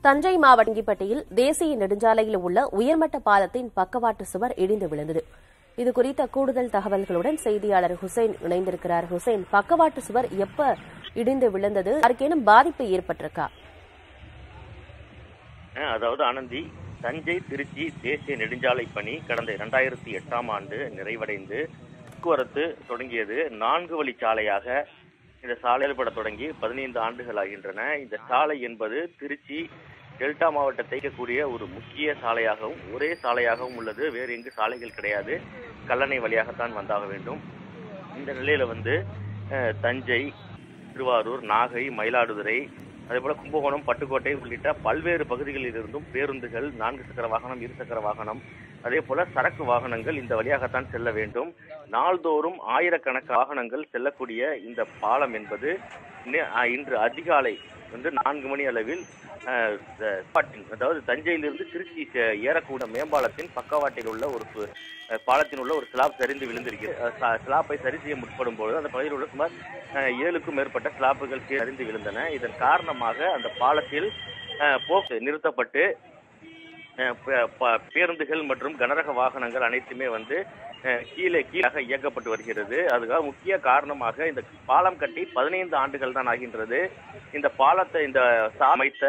தஞ்சை மாவட்ட இங்கிப்பட்டியில் தேசிய நெடுஞ்சாலையில் உள்ள உயர்மட்ட பாலத்தின் பக்கவாட்டு சுவர் இடிந்து விழுந்தது இது குறித்த கூடுதல் தகவல்களுடன் செய்தியாளர் ஹுசைன் இணைந்திருக்கிறார் ஹுசைன் பக்கவாட்டு சுவர் எப்ப இடிந்து விழுந்தது யாருக்கேனும் பாதிப்பு ஏற்பட்டிருக்கா அஹ் அதாவது ஆனந்தி தஞ்சை திருச்சி தேசிய நெடுஞ்சாலை பணி கடந்த இரண்டாயிரத்தி எட்டாம் ஆண்டு நிறைவடைந்து போக்குவரத்து தொடங்கியது நான்கு வழி சாலையாக இந்த சாலை செயல்பட தொடங்கி பதினைந்து ஆண்டுகள் ஆகின்றன இந்த சாலை என்பது திருச்சி டெல்டா மாவட்டத்தை இயக்கக்கூடிய ஒரு முக்கிய சாலையாகவும் ஒரே சாலையாகவும் உள்ளது வேறு எங்கு சாலைகள் கிடையாது கல்லணை வழியாகத்தான் வந்தாக வேண்டும் இந்த நிலையில வந்து அஹ், தஞ்சை திருவாரூர் நாகை மயிலாடுதுறை அதேபோல கும்பகோணம் பட்டுக்கோட்டை உள்ளிட்ட பல்வேறு பகுதிகளில் இருந்தும் பேருந்துகள் நான்கு சக்கர வாகனம் இரு சக்கர வாகனம் அதே போல சரக்கு வாகனங்கள் இந்த வழியாகத்தான் செல்ல வேண்டும் நாள்தோறும் ஆயிரக்கணக்கு வாகனங்கள் செல்லக்கூடிய இந்த பாலம் என்பது நே- அஹ், இன்று அதிகாலை வந்து நான்கு மணி அளவில் அஹ், த- பாட்டின், அதாவது தஞ்சையிலிருந்து திருச்சி செ- ஏறக்கூடிய மேம்பாலத்தின் பக்கவாட்டில் உள்ள ஒரு சு- அஹ், பாலத்தில் உள்ள ஒரு ஸ்லாப் சரிந்து விழுந்திருக்கிறது அஹ், ச- ஸ்லாப்பை சரி செய்ய முற்படும் பொழுது அந்த பகுதியில் உள்ள சுமார் அஹ், ஏழுக்கும் மேற்பட்ட ஸ்லாப்புகள் சரிந்து விழுந்தன இதன் காரணமாக அந்த பாலத்தில் அஹ், போக்கு நிறுத்தப்பட்டு அஹ், ப- ப- பேருந்துகள் மற்றும் கனரக வாகனங்கள் அனைத்துமே வந்து அஹ், கீழே கீழாக இயக்கப்பட்டு வருகிறது அதுக்காக முக்கிய காரணமாக இந்த பாலம் கட்டி பதினைந்து ஆண்டுகள் தான் ஆகின்றது இந்த பாலத்தை இந்த சா- அமைத்த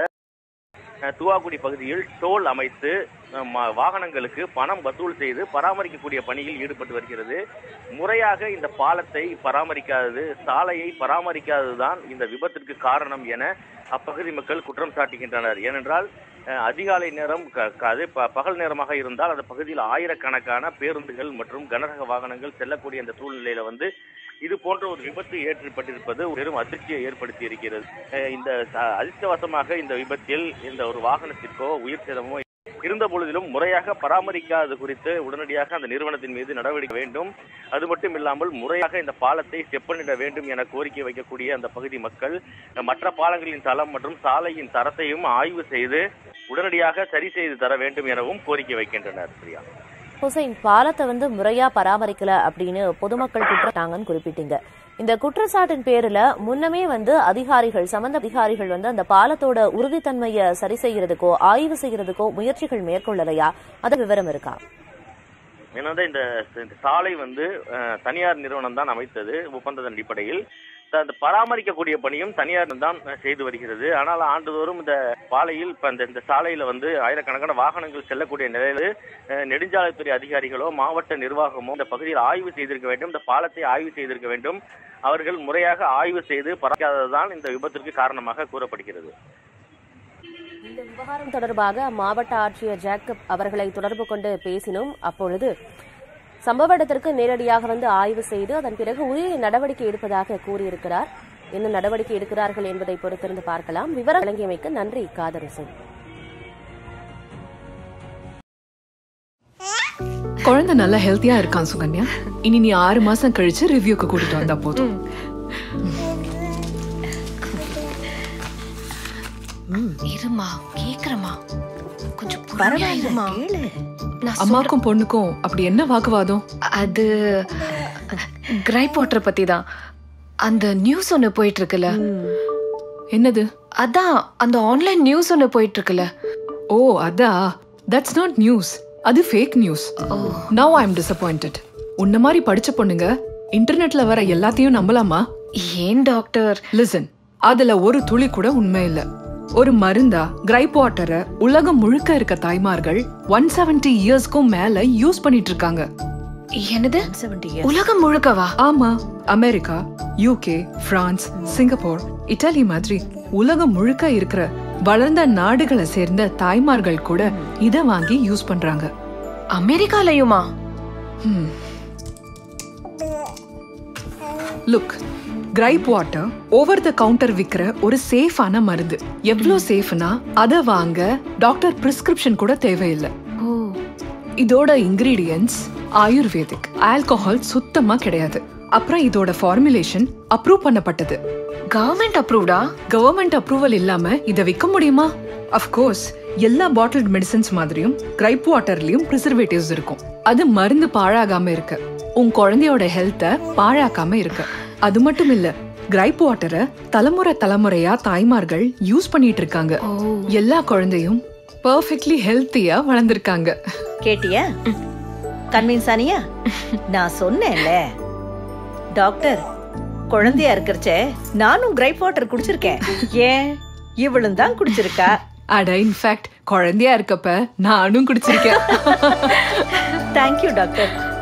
அஹ், துவாக்குடி பகுதியில் டோல் அமைத்து அஹ், ம- வாகனங்களுக்கு பணம் வசூல் செய்து பராமரிக்கக்கூடிய பணியில் ஈடுபட்டு வருகிறது முறையாக இந்த பாலத்தை பராமரிக்காதது சாலையை பராமரிக்காததுதான் இந்த விபத்திற்கு காரணம் என அப்பகுதி மக்கள் குற்றம் சாட்டுகின்றனர் ஏனென்றால் அஹ், அதிகாலை நேரம் க- க- அது ப- பகல் நேரமாக இருந்தால் அந்த பகுதியில் ஆயிரக்கணக்கான பேருந்துகள் மற்றும் கனரக வாகனங்கள் செல்லக்கூடிய அந்த சூழ்நிலையில வந்து இது போன்ற ஒரு விபத்து ஏற்பட்டிருப்பது பெரும் அதிர்ச்சியை ஏற்படுத்தி இருக்கிறது அஹ், இந்த ச- அதிர்ஷ்டவசமாக இந்த விபத்தில் இந்த ஒரு வாகனத்திற்கோ உயிர் சேதமோ இருந்த பொழுதிலும் முறையாக பராமரிக்காதது குறித்து உடனடியாக அந்த நிறுவனத்தின் மீது நடவடிக்கை வேண்டும் அது மட்டும் இல்லாமல் முறையாக இந்த பாலத்தை செப்பனிட வேண்டும் என கோரிக்கை வைக்கக்கூடிய அந்த பகுதி மக்கள் அஹ், மற்ற பாலங்களின் தளம் மற்றும் சாலையின் தரத்தையும் ஆய்வு செய்து உடனடியாக சரி செய்து தர வேண்டும் எனவும் கோரிக்கை வைக்கின்றனர் பிரியா ஹுசைன் பாலத்தை வந்து முறையா பராமரிக்கல அப்படின்னு பொதுமக்கள் குற்றத்தாங்கன்னு குறிப்பிட்டீங்க இந்த குற்றச்சாட்டின் பேர்ல முன்னமே வந்து அதிகாரிகள் சம்பந்த அதிகாரிகள் வந்து அந்த பாலத்தோட உறுதித்தன்மையை சரி செய்யறதுக்கோ ஆய்வு செய்யறதுக்கோ முயற்சிகள் மேற்கொள்ளலையா அது விவரம் இருக்கா ஏன்னா இந்த இந்த சாலை வந்து அஹ், தனியார் நிறுவனம் தான் அமைத்தது ஒப்பந்தத்தின் அடிப்படையில் த- அந்த பராமரிக்கக்கூடிய பணியும் தனியார் தான் அஹ், செய்து வருகிறது ஆனால் ஆண்டுதோறும் இந்த பாலையில் இப்ப இந்த இந்த சாலையில வந்து ஆயிரக்கணக்கான வாகனங்கள் செல்லக்கூடிய நிலையில் அஹ், நெடுஞ்சாலைத்துறை அதிகாரிகளோ மாவட்ட நிர்வாகமோ இந்த பகுதியில் ஆய்வு செய்திருக்க வேண்டும் இந்த பாலத்தை ஆய்வு செய்திருக்க வேண்டும் அவர்கள் முறையாக ஆய்வு செய்து பராமரிக்காததுதான் இந்த விபத்திற்கு காரணமாக கூறப்படுகிறது இந்த விவகாரம் தொடர்பாக மாவட்ட ஆட்சியர் ஜேக்கப் அவர்களை தொடர்பு கொண்டு பேசினோம் அப்பொழுது சம்பவ இடத்திற்கு நேரடியாக வந்து ஆய்வு செய்து அதன் பிறகு உரிய நடவடிக்கை எடுப்பதாக கூறியிருக்கிறார் என்ன நடவடிக்கை எடுக்கிறார்கள் என்பதை பொறுத்திருந்து பார்க்கலாம் விவரம் வழங்கியமைக்கு நன்றி காதர் ஹுசைன் குழந்தை நல்லா ஹெல்த்தியா இருக்கான் சுகன்யா இனி நீ ஆறு மாசம் கழிச்சு ரிவ்யூக்கு கூட்டிட்டு வந்தா போதும் இருமா கேக்குறமா கொஞ்சம் பொறுமையா இருமா நான் சொல்றேன். அம்மாக்கும் பொண்ணுக்கும் அப்படி என்ன வாக்குவாதம் அது கிரைப் வாட்டர் பத்தி தான் அந்த நியூஸ் ஒன்னு போயிட்டு இருக்குல்ல என்னது அதான் அந்த ஆன்லைன் நியூஸ் ஒன்னு போயிட்டு இருக்குல்ல ஓ அதா தட்ஸ் நாட் நியூஸ் அது fake news now I am disappointed உன்ன மாதிரி படிச்ச பொண்ணுங்க இன்டர்நெட்ல வர எல்லாத்தையும் நம்பலாமா ஏன் டாக்டர் லிசன் அதுல ஒரு துளி கூட உண்மை இல்ல ஒரு மருந்தா கிரைப் வாட்டரை உலகம் முழுக்க இருக்க தாய்மார்கள் ஒன் செவன்டி இயர்ஸ்க்கும் மேல யூஸ் பண்ணிட்டு இருக்காங்க என்னது உலகம் முழுக்கவா ஆமா America UK France Singapore Italy மாதிரி உலகம் முழுக்க இருக்கிற வளர்ந்த நாடுகளை சேர்ந்த தாய்மார்கள் கூட இத வாங்கி யூஸ் பண்றாங்க அமெரிக்காலயுமா look gripe water over the counter விக்கிற ஒரு சேஃபான மருந்து எவ்வளோ சேஃப்னா அதை வாங்க டாக்டர் பிரிஸ்கிரிப்ஷன் கூட தேவையில்லை ஓ இதோட இன்கிரீடியன்ஸ் ஆயுர்வேதிக் ஆல்கஹால் சுத்தமா கிடையாது அப்புறம் இதோட ஃபார்முலேஷன் அப்ரூவ் பண்ணப்பட்டது கவர்மெண்ட் அப்ரூவ்டா கவர்மெண்ட் அப்ரூவல் இல்லாம இத விற்க முடியுமா அஃப்கோர்ஸ் எல்லா பாட்டில்ட் மெடிசன்ஸ் மாதிரியும் கிரைப் வாட்டர்லயும் ப்ரிசர்வேட்டிவ்ஸ் இருக்கும் அது மருந்து பாழாகாம இருக்கு உன் குழந்தையோட ஹெல்த்த பாழாக்காம இருக்கு அது மட்டும் இல்ல கிரைப் வாட்டரை தலைமுறை தலைமுறையா தாய்மார்கள் யூஸ் பண்ணிட்டு இருக்காங்க எல்லா குழந்தையும் பெர்ஃபெக்ட்லி ஹெல்த்தியா வளர்ந்திருக்காங்க கேட்டியா கன்வின்ஸ் ஆனியா நான் சொன்னேன்ல டாக்டர் குழந்தையா இருக்கிறச்ச நானும் கிரைப் வாட்டர் குடிச்சிருக்கேன் ஏன் இவளும் தான் குடிச்சிருக்கா அட இன்ஃபேக்ட் குழந்தையா இருக்கப்ப நானும் குடிச்சிருக்கேன் தேங்க்யூ டாக்டர்